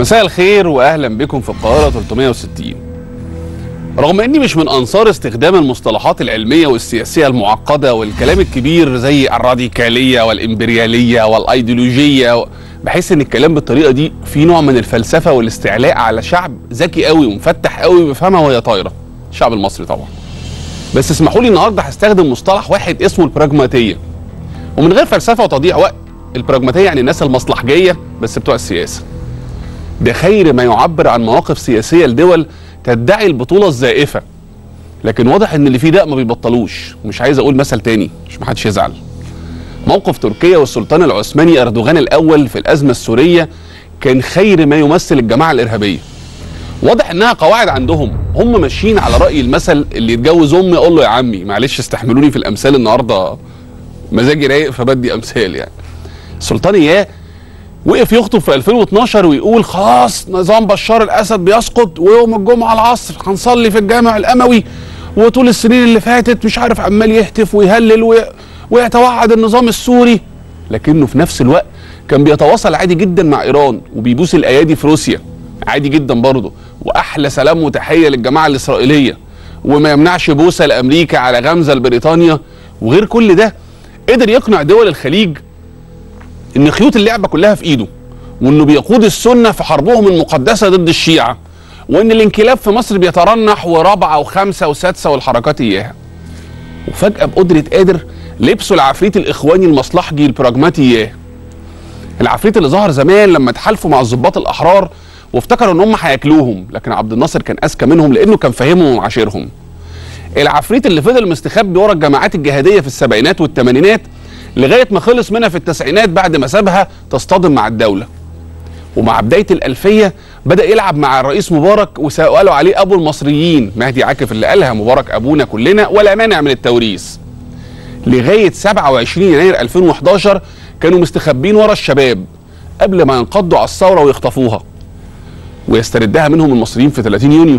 مساء الخير واهلا بكم في القاهره 360 رغم اني مش من انصار استخدام المصطلحات العلميه والسياسيه المعقده والكلام الكبير زي الراديكاليه والامبرياليه والايديولوجيه بحس ان الكلام بالطريقه دي فيه نوع من الفلسفه والاستعلاء على شعب ذكي قوي ومفتح قوي بيفهمها وهي طايره الشعب المصري طبعا بس اسمحوا لي النهارده هستخدم مصطلح واحد اسمه البراجماتيه ومن غير فلسفه وتضييع وقت البراجماتيه يعني الناس المصلحجيه بس بتوع السياسه ده خير ما يعبر عن مواقف سياسيه لدول تدعي البطوله الزائفه لكن واضح ان اللي فيه ده ما بيبطلوش ومش عايز اقول مثل تاني مش محدش يزعل موقف تركيا والسلطان العثماني اردوغان الاول في الازمه السوريه كان خير ما يمثل الجماعه الارهابيه واضح انها قواعد عندهم هم ماشيين على راي المثل اللي يتجوز امي اقول له يا عمي معلش استحملوني في الامثال النهارده مزاجي رايق فبدي امثال يعني السلطان اياه وقف يخطب في 2012 ويقول خلاص نظام بشار الاسد بيسقط ويوم الجمعه العصر هنصلي في الجامع الاموي وطول السنين اللي فاتت مش عارف عمال يهتف ويهلل وي... ويتوعد النظام السوري لكنه في نفس الوقت كان بيتواصل عادي جدا مع ايران وبيبوس الايادي في روسيا عادي جدا برضه واحلى سلام وتحيه للجماعه الاسرائيليه وما يمنعش بوسه لامريكا على غمزه لبريطانيا وغير كل ده قدر يقنع دول الخليج ان خيوط اللعبه كلها في ايده وانه بيقود السنه في حربهم المقدسه ضد الشيعه وان الانقلاب في مصر بيترنح ورابعه وخمسه وسادسه والحركات اياها وفجاه بقدره قادر لبسوا العفريت الاخواني المصلحجي البراجماتي اياه العفريت اللي ظهر زمان لما تحالفوا مع الضباط الاحرار وافتكروا ان هم هياكلوهم لكن عبد الناصر كان اذكى منهم لانه كان فاهمهم وعاشرهم العفريت اللي فضل مستخبي ورا الجماعات الجهاديه في السبعينات والثمانينات لغايه ما خلص منها في التسعينات بعد ما سابها تصطدم مع الدوله ومع بدايه الالفيه بدا يلعب مع الرئيس مبارك وقالوا عليه ابو المصريين مهدي عاكف اللي قالها مبارك ابونا كلنا ولا مانع من التوريث لغايه 27 يناير 2011 كانوا مستخبين ورا الشباب قبل ما ينقضوا على الثوره ويخطفوها ويستردها منهم المصريين في 30 يونيو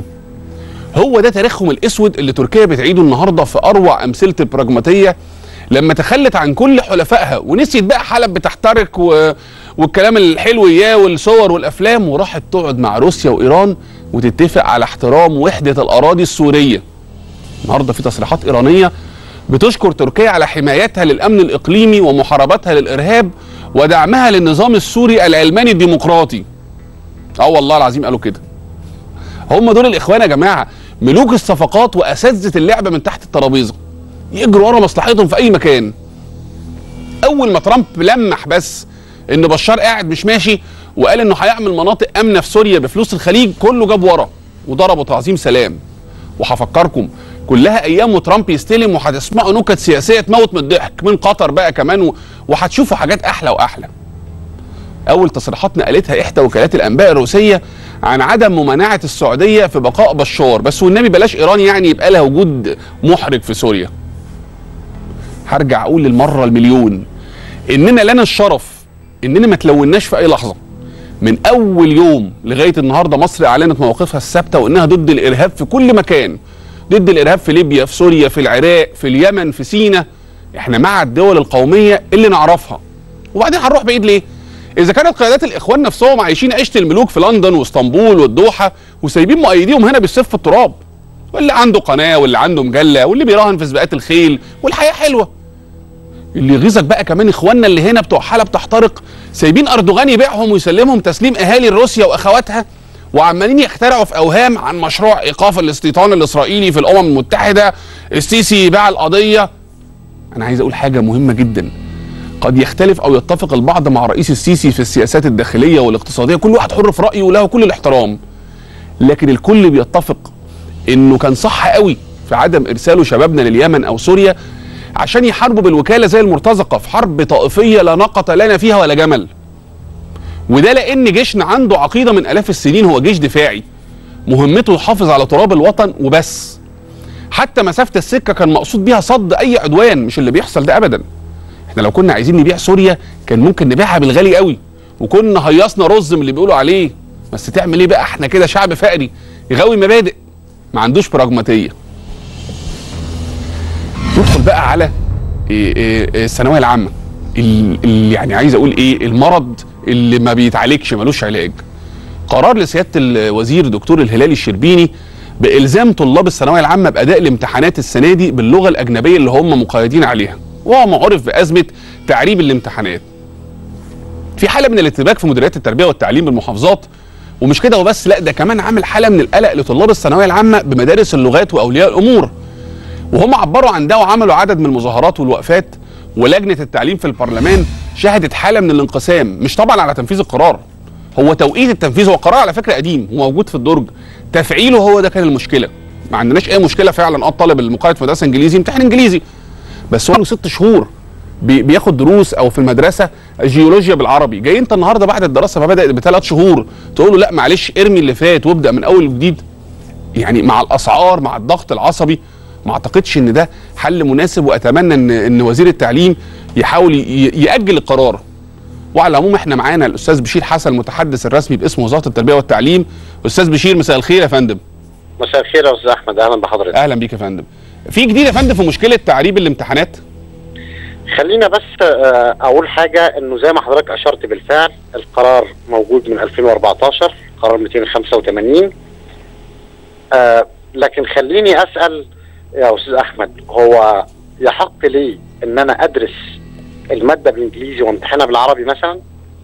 هو ده تاريخهم الاسود اللي تركيا بتعيده النهارده في اروع امثله البراجماتيه لما تخلت عن كل حلفائها ونسيت بقى حلب بتحترق و... والكلام الحلو اياه والصور والافلام وراحت تقعد مع روسيا وايران وتتفق على احترام وحده الاراضي السوريه. النهارده في تصريحات ايرانيه بتشكر تركيا على حمايتها للامن الاقليمي ومحاربتها للارهاب ودعمها للنظام السوري العلماني الديمقراطي. اه والله العظيم قالوا كده. هم دول الاخوان يا جماعه ملوك الصفقات واساتذه اللعبه من تحت الترابيزه. يجروا ورا مصلحتهم في اي مكان اول ما ترامب لمح بس ان بشار قاعد مش ماشي وقال انه هيعمل مناطق امنه في سوريا بفلوس الخليج كله جاب ورا وضربوا تعظيم سلام وهفكركم كلها ايام وترامب يستلم وهتسمعوا نكت سياسيه تموت من الضحك من قطر بقى كمان وهتشوفوا حاجات احلى واحلى اول تصريحات نقلتها احدى وكالات الانباء الروسيه عن عدم ممانعه السعوديه في بقاء بشار بس والنبي بلاش ايران يعني يبقى لها وجود محرج في سوريا هرجع اقول للمره المليون اننا لنا الشرف اننا ما تلوناش في اي لحظه من اول يوم لغايه النهارده مصر اعلنت مواقفها الثابته وانها ضد الارهاب في كل مكان ضد الارهاب في ليبيا في سوريا في العراق في اليمن في سينا احنا مع الدول القوميه اللي نعرفها وبعدين هنروح بعيد ليه اذا كانت قيادات الاخوان نفسهم عايشين عيشه الملوك في لندن واسطنبول والدوحه وسايبين مؤيديهم هنا بالسيف في التراب واللي عنده قناه واللي عنده مجله واللي بيراهن في سباقات الخيل والحياه حلوه اللي يغيظك بقى كمان اخواننا اللي هنا بتوع حلب تحترق سايبين اردوغان يبيعهم ويسلمهم تسليم اهالي روسيا واخواتها وعمالين يخترعوا في اوهام عن مشروع ايقاف الاستيطان الاسرائيلي في الامم المتحده السيسي باع القضيه انا عايز اقول حاجه مهمه جدا قد يختلف او يتفق البعض مع رئيس السيسي في السياسات الداخليه والاقتصاديه كل واحد حر في رايه وله كل الاحترام لكن الكل بيتفق انه كان صح قوي في عدم ارساله شبابنا لليمن او سوريا عشان يحاربوا بالوكاله زي المرتزقه في حرب طائفيه لا ناقه لنا فيها ولا جمل. وده لان جيشنا عنده عقيده من الاف السنين هو جيش دفاعي. مهمته يحافظ على تراب الوطن وبس. حتى مسافه السكه كان مقصود بيها صد اي عدوان مش اللي بيحصل ده ابدا. احنا لو كنا عايزين نبيع سوريا كان ممكن نبيعها بالغالي قوي وكنا هيصنا رز من اللي بيقولوا عليه بس تعمل ايه بقى احنا كده شعب فقري غاوي مبادئ ما عندوش براجماتيه ندخل بقى على إيه إيه الثانويه العامه اللي يعني عايز اقول ايه المرض اللي ما بيتعالجش ملوش علاج قرار لسياده الوزير دكتور الهلالي الشربيني بالزام طلاب الثانويه العامه باداء الامتحانات السنه دي باللغه الاجنبيه اللي هم مقيدين عليها وهو معرف بازمه تعريب الامتحانات في حاله من الارتباك في مديريات التربيه والتعليم بالمحافظات ومش كده وبس لا ده كمان عامل حاله من القلق لطلاب الثانويه العامه بمدارس اللغات واولياء الامور وهم عبروا عن ده وعملوا عدد من المظاهرات والوقفات ولجنه التعليم في البرلمان شهدت حاله من الانقسام مش طبعا على تنفيذ القرار هو توقيت التنفيذ هو قرار على فكره قديم وموجود في الدرج تفعيله هو ده كان المشكله ما عندناش اي مشكله فعلا اه الطالب المقيد في مدرسه انجليزي امتحان انجليزي بس هو له ست شهور بي- بياخد دروس او في المدرسه جيولوجيا بالعربي جاي انت النهارده بعد الدراسه ما بدات بثلاث شهور تقول له لا معلش ارمي اللي فات وابدا من اول وجديد يعني مع الاسعار مع الضغط العصبي ما اعتقدش ان ده حل مناسب واتمنى ان ان وزير التعليم يحاول ي- ياجل القرار وعلى العموم احنا معانا الاستاذ بشير حسن المتحدث الرسمي باسم وزاره التربيه والتعليم استاذ بشير مساء الخير يا فندم مساء الخير يا استاذ احمد اهلا بحضرتك اهلا بيك يا فندم في جديد يا فندم في مشكله تعريب الامتحانات خلينا بس آه، اقول حاجه انه زي ما حضرتك اشرت بالفعل القرار موجود من 2014 قرار 285 آه، لكن خليني اسال يا استاذ احمد هو يحق لي ان انا ادرس الماده بالانجليزي وامتحانها بالعربي مثلا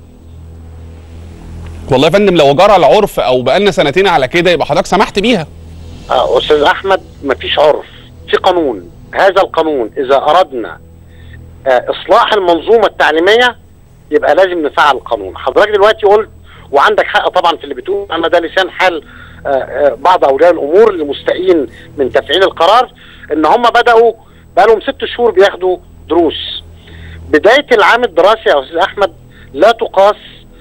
والله يا فندم لو جرى العرف او بقالنا سنتين على كده يبقى حضرتك سمحت بيها آه، استاذ احمد مفيش عرف في قانون هذا القانون اذا اردنا آه، اصلاح المنظومه التعليميه يبقى لازم نفعل القانون حضرتك دلوقتي قلت وعندك حق طبعا في اللي بتقول انا ده لسان حال آه، آه، بعض اولياء الامور اللي مستائين من تفعيل القرار ان هم بداوا بقالهم ست شهور بياخدوا دروس بدايه العام الدراسي يا استاذ احمد لا تقاس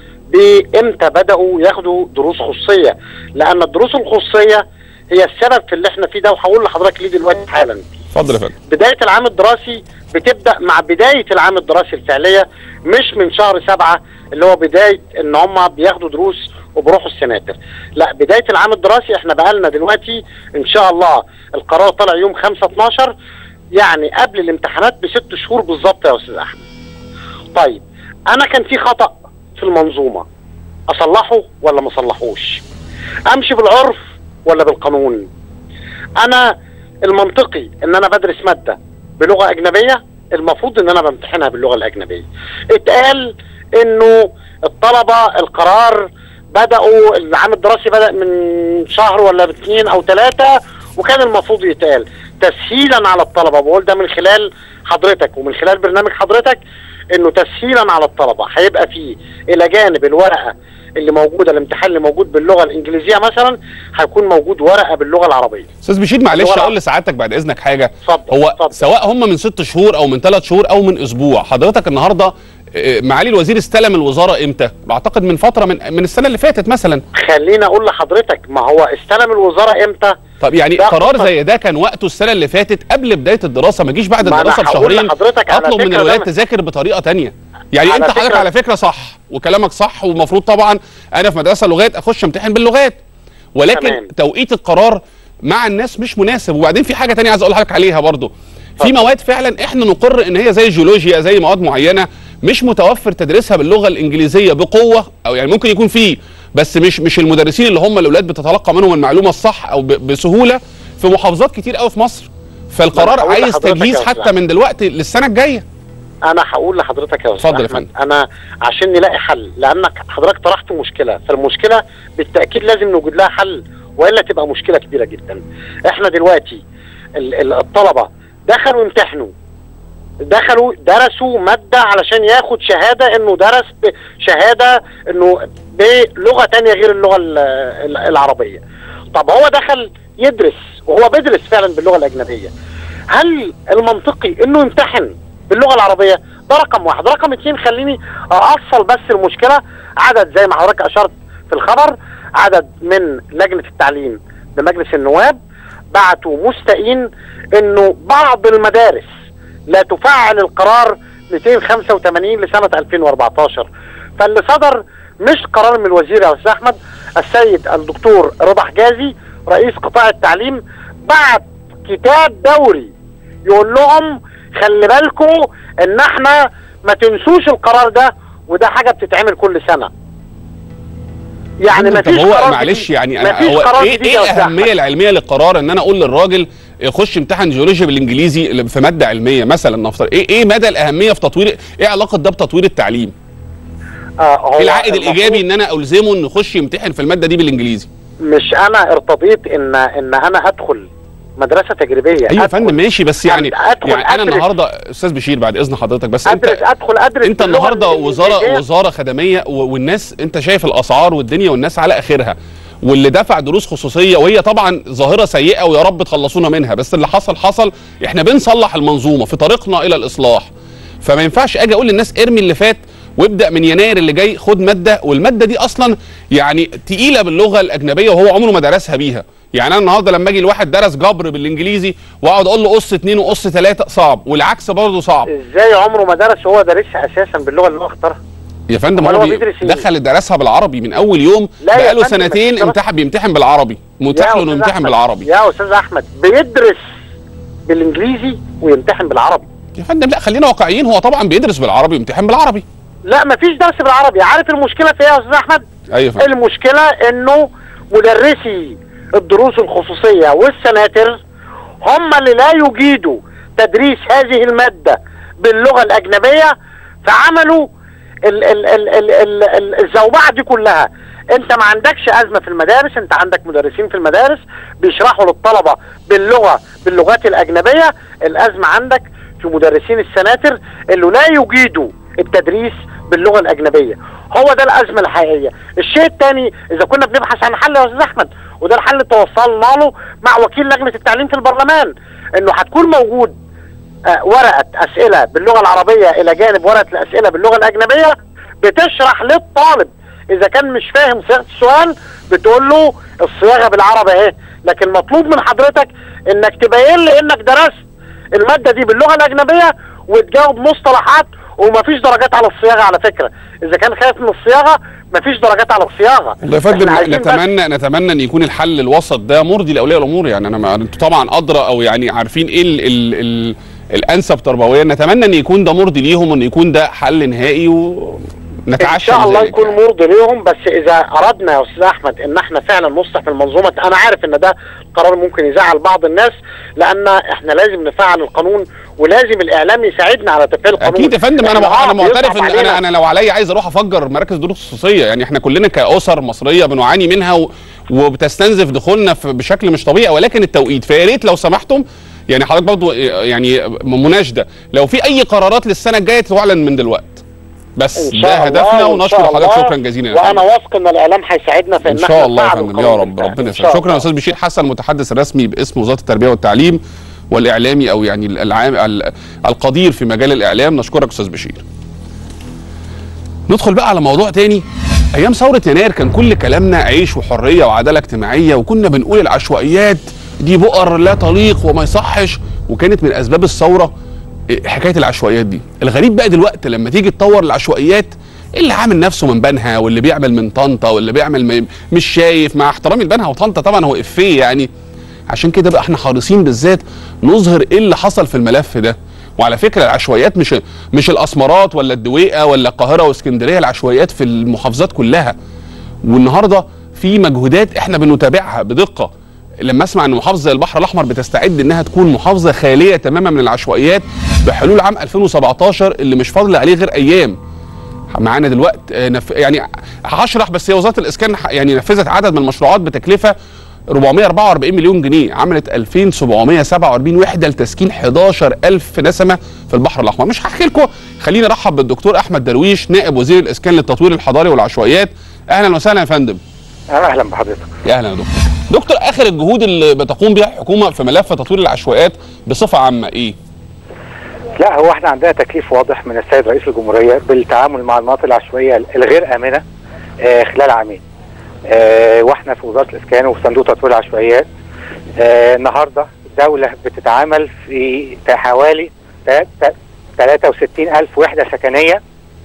بامتى بداوا ياخدوا دروس خصوصيه لان الدروس الخصوصيه هي السبب في اللي احنا فيه ده وهقول لحضرتك ليه دلوقتي حالا اتفضل يا فندم بدايه العام الدراسي بتبدا مع بدايه العام الدراسي الفعليه مش من شهر سبعة اللي هو بدايه ان هم بياخدوا دروس وبروحوا السناتر لا بدايه العام الدراسي احنا بقالنا دلوقتي ان شاء الله القرار طلع يوم 5 12 يعني قبل الامتحانات بست شهور بالظبط يا استاذ احمد طيب انا كان في خطا في المنظومه اصلحه ولا ما اصلحوش امشي بالعرف ولا بالقانون انا المنطقي ان انا بدرس ماده بلغه اجنبيه المفروض ان انا بمتحنها باللغه الاجنبيه اتقال انه الطلبه القرار بداوا العام الدراسي بدا من شهر ولا اثنين او ثلاثه وكان المفروض يتقال تسهيلا على الطلبه بقول ده من خلال حضرتك ومن خلال برنامج حضرتك انه تسهيلا على الطلبه هيبقى فيه الى جانب الورقه اللي موجوده الامتحان اللي موجود باللغه الانجليزيه مثلا هيكون موجود ورقه باللغه العربيه استاذ بشير معلش ولا- اقول لسعادتك بعد اذنك حاجه اتفضل، هو اتفضل. سواء هم من ست شهور او من ثلاث شهور او من اسبوع حضرتك النهارده آه، معالي الوزير استلم الوزاره امتى بعتقد من فتره من من السنه اللي فاتت مثلا خليني اقول لحضرتك ما هو استلم الوزاره امتى طب يعني ده قرار خطة. زي ده كان وقته السنه اللي فاتت قبل بدايه الدراسه ما جيش بعد ما أنا الدراسه هقول بشهرين لحضرتك على اطلب من فكرة الولاد ده- تذاكر بطريقه تانية يعني على انت حضرتك فكرة- على فكره صح وكلامك صح والمفروض طبعا انا في مدرسه لغات اخش امتحن باللغات ولكن تمام. توقيت القرار مع الناس مش مناسب وبعدين في حاجه تانية عايز اقول لحضرتك عليها برضو في اتفضل. مواد فعلا احنا نقر ان هي زي الجيولوجيا زي مواد معينه مش متوفر تدريسها باللغه الانجليزيه بقوه او يعني ممكن يكون فيه بس مش مش المدرسين اللي هم الاولاد بتتلقى منهم المعلومه الصح او ب- بسهوله في محافظات كتير قوي في مصر فالقرار هقول عايز لحضرتك تجهيز يا حتى أستاذ. من دلوقتي للسنه الجايه انا هقول لحضرتك يا استاذ اتفضل يا أحمد، فندم. انا عشان نلاقي حل لانك حضرتك طرحت مشكله فالمشكله بالتاكيد لازم نوجد لها حل والا تبقى مشكله كبيره جدا احنا دلوقتي ال- ال- الطلبه دخلوا امتحنوا دخلوا درسوا ماده علشان ياخد شهاده انه درس ب- شهاده انه بلغه تانية غير اللغه ال- ال- العربيه طب هو دخل يدرس وهو بيدرس فعلا باللغه الاجنبيه هل المنطقي انه يمتحن باللغه العربيه ده رقم واحد رقم اتنين خليني اصل بس المشكله عدد زي ما حضرتك اشرت في الخبر عدد من لجنه التعليم بمجلس النواب بعتوا مستائين انه بعض المدارس لا تفعل القرار 285 لسنه 2014 فاللي صدر مش قرار من الوزير يا استاذ احمد السيد الدكتور رضا حجازي رئيس قطاع التعليم بعت كتاب دوري يقول لهم خلي بالكم ان احنا ما تنسوش القرار ده وده حاجه بتتعمل كل سنه يعني طب مفيش هو قرار معلش جديد. يعني انا مفيش هو قرار ايه جديد ايه يا أستاذ الاهميه أحمد. العلميه للقرار ان انا اقول للراجل خش امتحن جيولوجيا بالانجليزي اللي في ماده علميه مثلا نفترض ايه ايه مدى الاهميه في تطوير ايه علاقه ده بتطوير التعليم؟ آه هو ايه العائد المفروض الايجابي ان انا الزمه انه يخش يمتحن في الماده دي بالانجليزي؟ مش انا ارتضيت ان ان انا ادخل مدرسه تجريبيه ايوه يا أدخل- فندم ماشي بس يعني أدخل يعني انا أدرس. النهارده استاذ بشير بعد اذن حضرتك بس ادرس انت ادخل ادرس انت باللغة النهارده وزاره الإنجليزية. وزاره خدميه و- والناس انت شايف الاسعار والدنيا والناس على اخرها واللي دفع دروس خصوصيه وهي طبعا ظاهره سيئه ويا رب تخلصونا منها بس اللي حصل حصل احنا بنصلح المنظومه في طريقنا الى الاصلاح فما ينفعش اجي اقول للناس ارمي اللي فات وابدا من يناير اللي جاي خد ماده والماده دي اصلا يعني تقيله باللغه الاجنبيه وهو عمره ما درسها بيها يعني انا النهارده لما اجي الواحد درس جبر بالانجليزي واقعد اقول له قص اتنين وقص ثلاثه صعب والعكس برضه صعب ازاي عمره ما درس وهو دارسها اساسا باللغه اللي هو اختارها يا فندم أمال هو هو بي- بيدرس إيه؟ دخل درسها بالعربي من اول يوم لا يا بقاله فندم، سنتين مش امتحن بيمتحن بالعربي متاح يا له انه أستاذ يمتحن أحمد، بالعربي يا استاذ احمد بيدرس بالانجليزي ويمتحن بالعربي يا فندم لا خلينا واقعيين هو طبعا بيدرس بالعربي ويمتحن بالعربي لا مفيش درس بالعربي عارف المشكله في ايه يا استاذ احمد ايوه يا فندم المشكله انه مدرسي الدروس الخصوصيه والسناتر هم اللي لا يجيدوا تدريس هذه الماده باللغه الاجنبيه فعملوا ال ال ال ال ال ال الزوبعه دي كلها انت ما عندكش ازمه في المدارس انت عندك مدرسين في المدارس بيشرحوا للطلبه باللغه باللغات الاجنبيه الازمه عندك في مدرسين السناتر اللي لا يجيدوا التدريس باللغه الاجنبيه هو ده الازمه الحقيقيه الشيء الثاني اذا كنا بنبحث عن حل يا استاذ احمد وده الحل اللي توصلنا له مع وكيل لجنه التعليم في البرلمان انه هتكون موجود آه، ورقه اسئله باللغه العربيه الى جانب ورقه الاسئله باللغه الاجنبيه بتشرح للطالب اذا كان مش فاهم صياغه السؤال بتقول له الصياغه بالعربي اهي لكن مطلوب من حضرتك انك تبين لي انك درست الماده دي باللغه الاجنبيه وتجاوب مصطلحات ومفيش درجات على الصياغه على فكره اذا كان خايف من الصياغه مفيش درجات على الصياغه والله يا فندم إحنا عايزين بس- نتمنى نتمنى ان يكون الحل الوسط ده مرضي لاولياء الامور يعني انا ما انتوا طبعا ادرى او يعني عارفين ايه ال ال ال الانسب تربويا نتمنى ان يكون ده مرضي ليهم وان يكون ده حل نهائي ان ونتعشى شاء الله بذلك يكون يعني. مرضي ليهم بس اذا اردنا يا استاذ احمد ان احنا فعلا نصلح المنظومه انا عارف ان ده قرار ممكن يزعل بعض الناس لان احنا لازم نفعل القانون ولازم الاعلام يساعدنا على تفعيل القانون اكيد يا فندم انا إحنا انا آه معترف بيصعب ان علينا. انا انا لو عليا عايز اروح افجر مراكز دروس خصوصيه يعني احنا كلنا كاسر مصريه بنعاني منها و... وبتستنزف دخولنا في بشكل مش طبيعي ولكن التوقيت فيا ريت لو سمحتم يعني حضرتك برضو يعني مناشده لو في اي قرارات للسنه الجايه تعلن من دلوقتي بس إن ده شاء الله، هدفنا وإن ونشكر شاء حضرتك الله. شكرا جزيلا يا وانا فندم. واثق ان الاعلام هيساعدنا في ان ان احنا شاء الله يا نفعل فندم يا القانون رب بالفعل. ربنا إن يسعدك شاء شكرا يا الله. استاذ بشير حسن المتحدث الرسمي باسم وزاره التربيه والتعليم والاعلامي او يعني العام ال- القدير في مجال الاعلام نشكرك استاذ بشير ندخل بقى على موضوع تاني ايام ثوره يناير كان كل كلامنا عيش وحريه وعداله اجتماعيه وكنا بنقول العشوائيات دي بؤر لا تليق وما يصحش وكانت من اسباب الثوره إيه، حكايه العشوائيات دي الغريب بقى دلوقتي لما تيجي تطور العشوائيات اللي عامل نفسه من بنها واللي بيعمل من طنطا واللي بيعمل م- مش شايف مع احترامي لبنها وطنطا طبعا هو افيه يعني عشان كده بقى احنا حريصين بالذات نظهر ايه اللي حصل في الملف ده وعلى فكره العشوائيات مش مش الاسمرات ولا الدويقه ولا القاهره واسكندريه العشوائيات في المحافظات كلها والنهارده في مجهودات احنا بنتابعها بدقه لما اسمع ان محافظه زي البحر الاحمر بتستعد انها تكون محافظه خاليه تماما من العشوائيات بحلول عام 2017 اللي مش فاضل عليه غير ايام معانا دلوقتي آه، نف... يعني هشرح بس هي وزاره الاسكان ح- يعني نفذت عدد من المشروعات بتكلفه 444 مليون جنيه عملت 2747 وحده لتسكين 11000 نسمه في البحر الاحمر مش هحكي لكم خليني ارحب بالدكتور احمد درويش نائب وزير الاسكان للتطوير الحضاري والعشوائيات اهلا وسهلا يا فندم اهلا بحضرتك يا اهلا يا دكتور دكتور اخر الجهود اللي بتقوم بها الحكومه في ملف تطوير العشوائيات بصفه عامه ايه لا هو احنا عندنا تكليف واضح من السيد رئيس الجمهوريه بالتعامل مع المناطق العشوائيه الغير امنه آه خلال عامين. آه واحنا في وزاره الاسكان وفي صندوق تطوير العشوائيات آه النهارده الدوله بتتعامل في حوالي 63 الف وحده سكنيه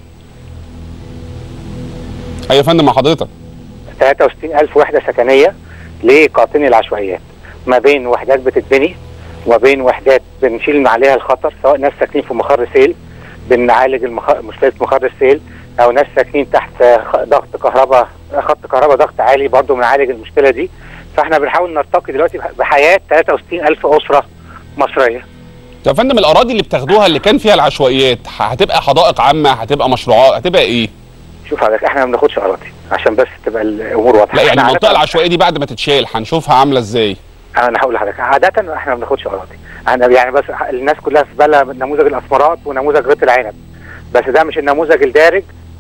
ايوه يا فندم مع حضرتك 63 الف وحده سكنيه لقاطني العشوائيات ما بين وحدات بتتبني وما بين وحدات بنشيل من عليها الخطر سواء ناس ساكنين في مخر سيل بنعالج المخ... مشكله مخر السيل او ناس ساكنين تحت خ- ضغط كهرباء خط كهرباء ضغط عالي برضه بنعالج المشكله دي فاحنا بنحاول نرتقي دلوقتي بح- بحياه 63 الف اسره مصريه طب يا فندم الاراضي اللي بتاخدوها اللي كان فيها العشوائيات ه- هتبقى حدائق عامه هتبقى مشروعات هتبقى ايه شوف حضرتك احنا ما بناخدش اراضي عشان بس تبقى الامور واضحه لا يعني إحنا المنطقه عادة- العشوائيه دي بعد ما تتشال هنشوفها عامله ازاي انا هقول لحضرتك عاده احنا ما بناخدش اراضي انا يعني بس الناس كلها في بالها نموذج الاسمرات ونموذج غيط العنب بس ده مش النموذج الدارج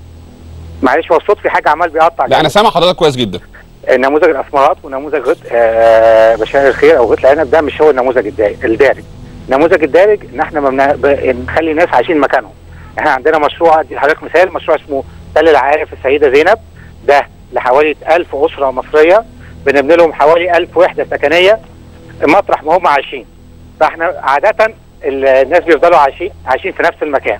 معلش هو الصوت في حاجه عمال بيقطع لا انا كده. سامع حضرتك كويس جدا نموذج الاسمرات ونموذج غيط آه بشائر الخير او غيط العنب ده مش هو النموذج الدا- الدارج النموذج الدارج ان احنا ما بنا- ب- نخلي ناس عايشين مكانهم احنا عندنا مشروع ادي لحضرتك مثال مشروع اسمه تل العارف السيده زينب ده لحوالي 1000 اسره مصريه بنبني لهم حوالي 1000 وحده سكنيه مطرح ما هم عايشين فاحنا عاده ال- الناس بيفضلوا عايشين عايشين في نفس المكان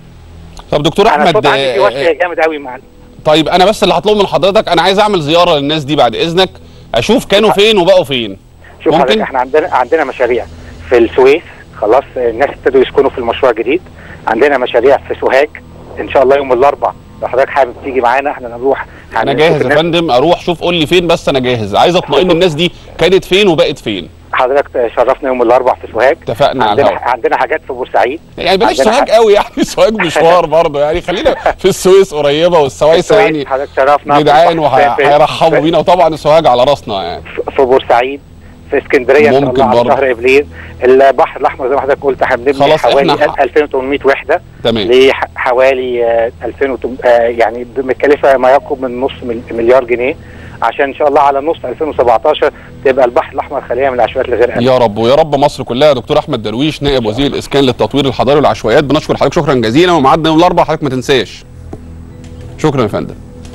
طب دكتور انا احمد الصوت عندي في آه، وجه جامد قوي مع طيب انا بس اللي هطلبه من حضرتك انا عايز اعمل زياره للناس دي بعد اذنك اشوف كانوا فين وبقوا فين شوف ممكن؟ حضرتك احنا عندنا عندنا مشاريع في السويس خلاص الناس ابتدوا يسكنوا في المشروع الجديد عندنا مشاريع في سوهاج ان شاء الله يوم الاربعاء لو حضرتك حابب تيجي معانا احنا نروح انا هنشوف جاهز يا الناس. فندم اروح شوف قول لي فين بس انا جاهز عايز اطمئن الناس دي كانت فين وبقت فين حضرتك شرفنا يوم الاربعاء في سوهاج اتفقنا على عندنا الهواء عندنا حاجات في بورسعيد يعني بلاش عندنا سوهاج حق. قوي يعني سوهاج مشوار برضه يعني خلينا في السويس قريبه والسويس السويس يعني حضرتك شرفنا جدعان في- في- في- وهيرحبوا في- بينا وطبعا السوهاج على راسنا يعني في بورسعيد في اسكندريه ان شاء ممكن الله على برضه. شهر ابريل البحر الاحمر زي ما حضرتك قلت احنا بنبني خلاص حوالي إحنا ح- 2800 وحده تمام لحوالي 2000 وتم- آه، يعني مكلفه ما يقرب من نص مل- مليار جنيه عشان ان شاء الله على نص 2017 تبقى البحر الاحمر خاليه من العشوائيات الغير امنه يا رب ويا رب مصر كلها دكتور احمد درويش نائب وزير الاسكان للتطوير الحضاري والعشوائيات بنشكر حضرتك شكرا جزيلا وميعادنا يوم الاربعاء حضرتك ما تنساش شكرا يا فندم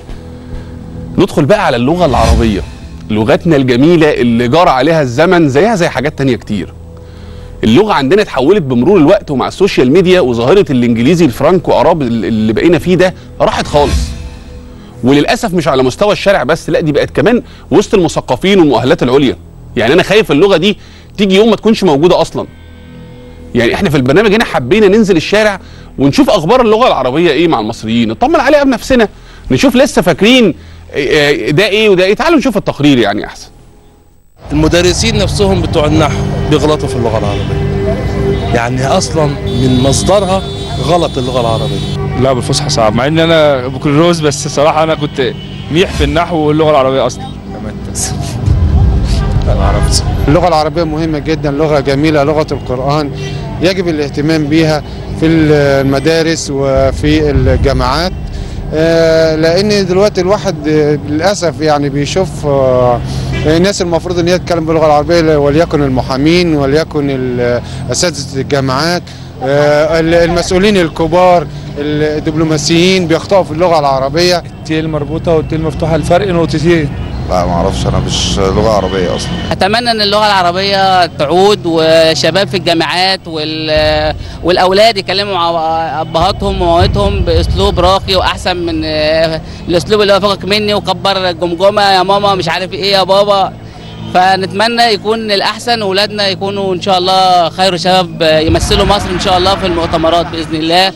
ندخل بقى على اللغه العربيه لغتنا الجميله اللي جرى عليها الزمن زيها زي حاجات تانية كتير اللغه عندنا اتحولت بمرور الوقت ومع السوشيال ميديا وظاهره الانجليزي الفرانكو اراب اللي بقينا فيه ده راحت خالص وللاسف مش على مستوى الشارع بس لا دي بقت كمان وسط المثقفين والمؤهلات العليا يعني انا خايف اللغه دي تيجي يوم ما تكونش موجوده اصلا يعني احنا في البرنامج هنا حبينا ننزل الشارع ونشوف اخبار اللغه العربيه ايه مع المصريين نطمن عليها بنفسنا نشوف لسه فاكرين إيه- ده ايه وده ايه تعالوا نشوف التقرير يعني احسن المدرسين نفسهم بتوع النحو بيغلطوا في اللغه العربيه يعني اصلا من مصدرها غلط اللغه العربيه لا بالفصحى صعب مع ان انا بكالوريوس بس صراحه انا كنت ميح في النحو واللغه العربيه اصلا كمان بس انا عرفت اللغة العربية مهمة جدا لغة جميلة لغة القرآن يجب الاهتمام بها في المدارس وفي الجامعات آه، لان دلوقتي الواحد آه، للاسف يعني بيشوف آه، الناس المفروض ان هي تتكلم باللغه العربيه وليكن المحامين وليكن ال- اساتذه الجامعات آه، المسؤولين الكبار الدبلوماسيين بيخطئوا في اللغه العربيه التي المربوطه والتي المفتوحه الفرق نقطتين لا ما اعرفش انا مش لغه عربيه اصلا اتمنى ان اللغه العربيه تعود وشباب في الجامعات وال... والاولاد يكلموا مع ابهاتهم ومامتهم باسلوب راقي واحسن من آه، الاسلوب اللي هو فوقك مني وكبر الجمجمه يا ماما مش عارف ايه يا بابا فنتمنى يكون الاحسن واولادنا يكونوا ان شاء الله خير شباب آه، يمثلوا مصر ان شاء الله في المؤتمرات باذن الله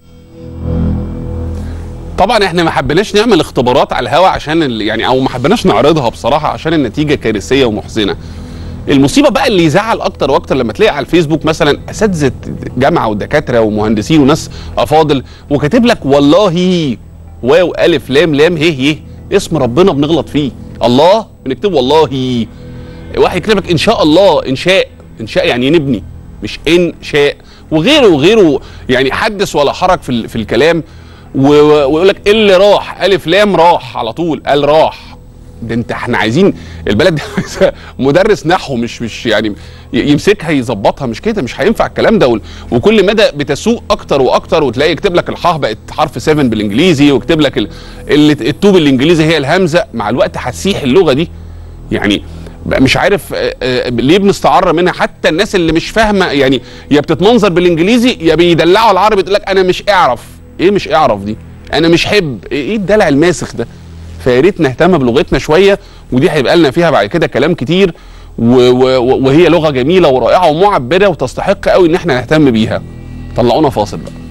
طبعا احنا ما حبيناش نعمل اختبارات على الهوا عشان ال- يعني او ما حبيناش نعرضها بصراحه عشان النتيجه كارثيه ومحزنه المصيبه بقى اللي يزعل اكتر واكتر لما تلاقي على الفيسبوك مثلا اساتذه جامعه ودكاتره ومهندسين وناس افاضل وكاتب لك والله واو الف لام لام هي هي اسم ربنا بنغلط فيه الله بنكتب والله واحد يكتب لك ان شاء الله انشاء انشاء يعني نبني مش انشاء وغيره وغيره يعني حدث ولا حرج في ال- في الكلام و- و- ويقول لك اللي راح الف لام راح على طول قال راح ده انت احنا عايزين البلد دي عايزة مدرس نحو مش مش يعني ي- يمسكها يظبطها مش كده مش هينفع الكلام ده وال- وكل مدى بتسوق اكتر واكتر وتلاقي يكتب لك الحاء بقت حرف 7 بالانجليزي ويكتب لك ال- ال- التو بالانجليزي هي الهمزه مع الوقت هتسيح اللغه دي يعني بقى مش عارف آه، آه، ليه بنستعر منها حتى الناس اللي مش فاهمه يعني يا بتتمنظر بالانجليزي يا بيدلعوا العربي تقول لك انا مش اعرف ايه مش اعرف دي انا مش حب ايه الدلع الماسخ ده فيا ريت نهتم بلغتنا شويه ودي هيبقى لنا فيها بعد كده كلام كتير و و وهي لغه جميله ورائعه ومعبره وتستحق قوي ان احنا نهتم بيها طلعونا فاصل بقى